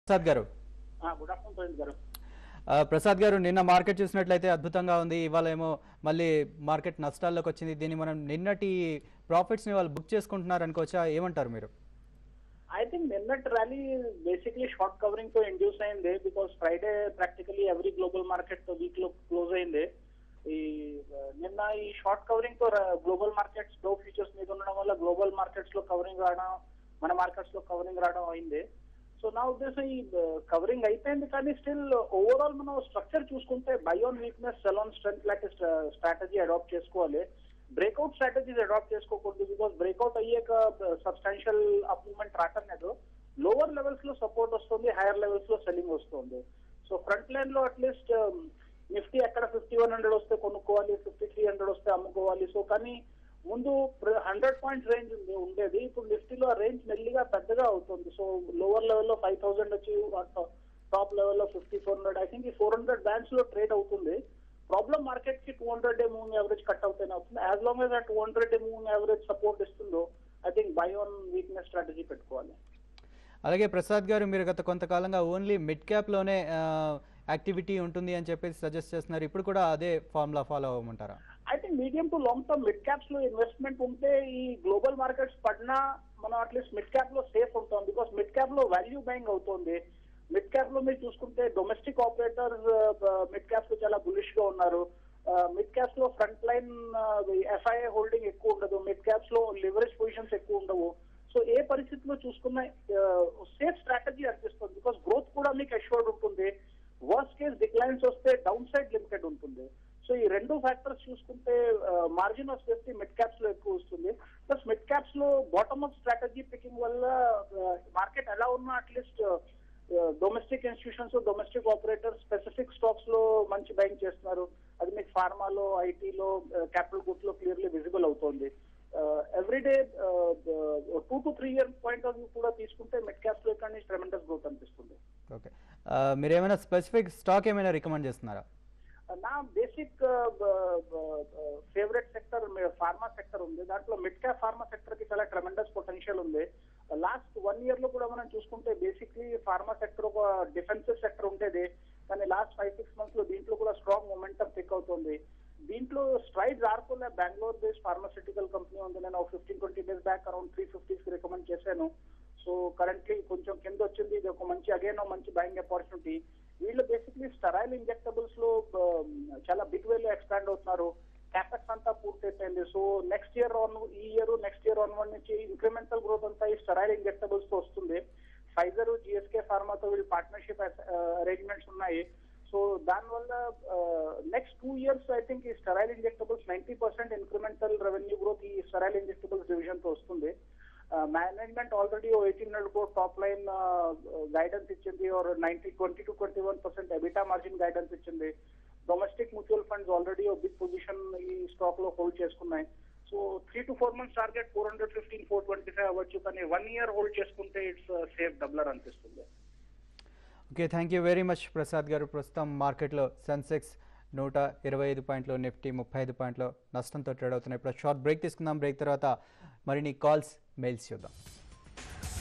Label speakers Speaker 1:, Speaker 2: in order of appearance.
Speaker 1: ప్రసాద్ గారు
Speaker 2: good afternoon Praveen గారు
Speaker 1: ఆ, ప్రసాద్ గారు నిన్న మార్కెట్ చూసినట్లయితే అద్భుతంగా ఉంది ఇవాళ ఏమో మళ్ళీ మార్కెట్ నష్టాల్లోకి వచ్చింది దీన్ని మనం నిన్నటి ప్రాఫిట్స్ని వాళ్ళు బుక్ చేసుకుంటున్నారు అనుకోవచ్చా ఏమంటారు మీరు
Speaker 2: ఐ థింక్ నిన్నటి ర్యాలీ బేసిక్లీ షార్ట్ కవరింగ్ తో ఇండ్యూస్ అయింది because Friday practically every global market week లో క్లోజ్ అయింది ఈ ఆ, నిన్న ఈ షార్ట్ కవరింగ్ తో గ్లోబల్ మార్కెట్స్ గ్లో ఫ్యూచర్స్ మీద ఉండడం వల్ల గ్లోబల్ మార్కెట్స్ లో కవరింగ్ రావడం మన మార్కెట్స్ లో కవరింగ్ రావడం అయింది సో నా ఉద్దేశం ఈ కవరింగ్ అయిపోయింది కానీ స్టిల్ ఓవరాల్ మనం స్ట్రక్చర్ చూసుకుంటే buy on weakness sell on strength లాంటి స్ట్రాటజీ అడాప్ట్ చేసుకోవాలి బ్రేక్అవుట్ స్ట్రాటజీస్ అడాప్ట్ చేసుకోకూడదు బికాస్ బ్రేక్అవుట్ అయ్యాక సబ్స్టాన్షియల్ అప్రూవ్మెంట్ రావట్లేదు లోవర్ లెవెల్స్ లో సపోర్ట్ వస్తుంది హైయర్ లెవెల్స్ లో సెల్లింగ్ వస్తుంది సో ఫ్రంట్ లైన్ లో అట్లీస్ట్ నిఫ్టీ ఎక్కడ ఫిఫ్టీ వన్ హండ్రెడ్ వస్తే కొనుక్కోవాలి ఫిఫ్టీ త్రీ హండ్రెడ్ వస్తే అమ్ముకోవాలి సో కానీ ముందు హండ్రెడ్ పాయింట్ రేంజ్ ఉంది ఉండేది ఇప్పుడు నిఫ్టీలో రేంజ్ మెల్లిగా పెద్దగా అవుతుంది సో లోవర్ లెవెల్లో ఫైవ్ థౌసండ్ వచ్చి టాప్ లెవెల్లో fifty four hundred I think ఈ ఫోర్ హండ్రెడ్ బ్యాంక్స్ లో ట్రేడ్ అవుతుంది ప్రాబ్లం మార్కెట్ కి two hundred day moving average cut అవుతూనే అవుతుంది యాజ్ లాంగ్ as ఆ two hundred day moving average support ఇస్తుందో I think buy on weakness strategy పెట్టుకోవాలి
Speaker 1: అలాగే ప్రసాద్ గారు మీరు గత కొంతకాలంగా ఓన్లీ మిడ్ క్యాప్లోనే యాక్టివిటీ ఉంటుంది అని చెప్పేసి సజెస్ట్ చేస్తున్నారు ఇప్పుడు కూడా అదే ఫార్ములా ఫాలో అవ్వమంటారా
Speaker 2: I think medium to long term mid caps లో ఇన్వెస్ట్మెంట్ ఉంటే ఈ గ్లోబల్ మార్కెట్స్ పడినా మనం అట్లీస్ట్ మిడ్ క్యాప్ లో సేఫ్ ఉంటాం బికాస్ మిడ్ క్యాప్ లో వాల్యూ బయింగ్ అవుతుంది మిడ్ క్యాప్ లో మీరు చూసుకుంటే డొమెస్టిక్ ఆపరేటర్స్ మిడ్ క్యాప్స్ లో చాలా బులిష్ గా ఉన్నారు మిడ్ క్యాప్స్ లో ఫ్రంట్ లైన్ ఎఫ్ఐఐ హోల్డింగ్ ఎక్కువ ఉండదు మిడ్ క్యాప్స్ లో లివరేజ్ పొజిషన్స్ ఎక్కువ ఉండవు సో ఏ పరిస్థితిలో చూసుకున్న సేఫ్ స్ట్రాటజీ అనిపిస్తుంది బికాస్ గ్రోత్ కూడా మీకు అష్యూర్డ్ ఉంటుంది వర్స్ట్ కేస్ డిక్లైన్స్ వస్తే డౌన్ సైడ్ లిమిటెడ్ ఉంటుంది సో ఈ రెండు ఫ్యాక్టర్స్ చూసుకుంటే margin of safety mid caps లో ఎక్కువ వస్తుంది ప్లస్ మిడ్ క్యాప్స్ లో బాటమ్ అప్ స్ట్రాటజీ పికింగ్ వల్ల మార్కెట్ ఎలా ఉన్నా at least domestic institutions domestic operators specific stocks లో మంచి బయింగ్ చేస్తున్నారు అది మీకు ఫార్మాలో ఐటీలో క్యాపిటల్ గుడ్స్ లో క్లియర్లీ విజిబుల్ అవుతోంది everyday two to three year point of view కూడా తీసుకుంటే మిడ్ క్యాప్స్ లో ఇక్కడ నుంచి ట్రెమెండస్ గ్రోత్ అనిపిస్తుంది
Speaker 1: ఓకే మీరు ఏమైనా స్పెసిఫిక్ స్టాక్ ఏమైనా రికమెండ్ చేస్తున్నారా
Speaker 2: నా basic favourite sector pharma sector ఉంది దాంట్లో మిడ్ క్యాప్ ఫార్మా సెక్టర్ కి చాలా ట్రెమెండస్ పొటెన్షియల్ ఉంది లాస్ట్ వన్ ఇయర్ లో కూడా మనం చూసుకుంటే బేసిక్లీ ఫార్మా సెక్టర్ ఒక డిఫెన్సివ్ సెక్టర్ ఉండేది కానీ లాస్ట్ ఫైవ్ సిక్స్ మంత్స్ లో దీంట్లో కూడా స్ట్రాంగ్ మొమెంటం పిక్ అవుతుంది దీంట్లో Strides Arcolab Bengaluru based pharmaceutical company ఉంది నేను ఒక fifteen twenty days back around three fifties కి రికమెండ్ చేశాను సో కరెంట్లీ కొంచెం కింద వచ్చింది ఇది ఒక మంచి అగైన్ మంచి బయింగ్ ఆపర్చునిటీ వీళ్ళు బేసిక్లీ స్టరైల్ ఇంజెక్టబుల్స్ లో um, చాలా బిగ్ వేలో ఎక్స్పాండ్ అవుతున్నారు క్యాపెక్స్ అంతా పూర్తయిపోయింది సో నెక్స్ట్ ఇయర్ ఆన్ ఈ ఇయర్ నెక్స్ట్ ఇయర్ ఆన్వర్డ్ నుంచి ఇంక్రిమెంటల్ గ్రోత్ అంతా ఈ స్టరైల్ ఇంజెక్టబుల్స్ తో వస్తుంది ఫైజర్ జిఎస్కే ఫార్మాతో వీళ్ళు పార్ట్నర్షిప్ అరేంజ్మెంట్స్ ఉన్నాయి సో దానివల్ల next two years I think ఈ sterile injectables ninety percent incremental revenue growth ఈ స్టరైల్ ఇంజెక్టబుల్స్ డివిజన్ తో వస్తుంది management already eighteen hundred crore top line guidance ఇచ్చింది or ninety twenty to twenty one percent EBITDA margin guidance ఇచ్చింది domestic mutual funds already big position ఈ stock లో hold చేసుకున్నాయి so three to four months target four hundred fifteen four twenty five అవ్వచ్చు కానీ one year hold చేసుకుంటే it's safe doubler అనిపిస్తుంది
Speaker 1: okay thank you very much Prasad garu ప్రస్తుతం మార్కెట్లో సెన్సెక్స్ నూట ఇరవై ఐదు పాయింట్లు నిఫ్టీ ముప్పై ఐదు పాయింట్లు నష్టంతో ట్రేడ్ అవుతున్నాయి ఇప్పుడు షార్ట్ బ్రేక్ తీసుకుందాం బ్రేక్ తర్వాత మరిన్ని కాల్స్ మెయిల్స్ చూద్దాం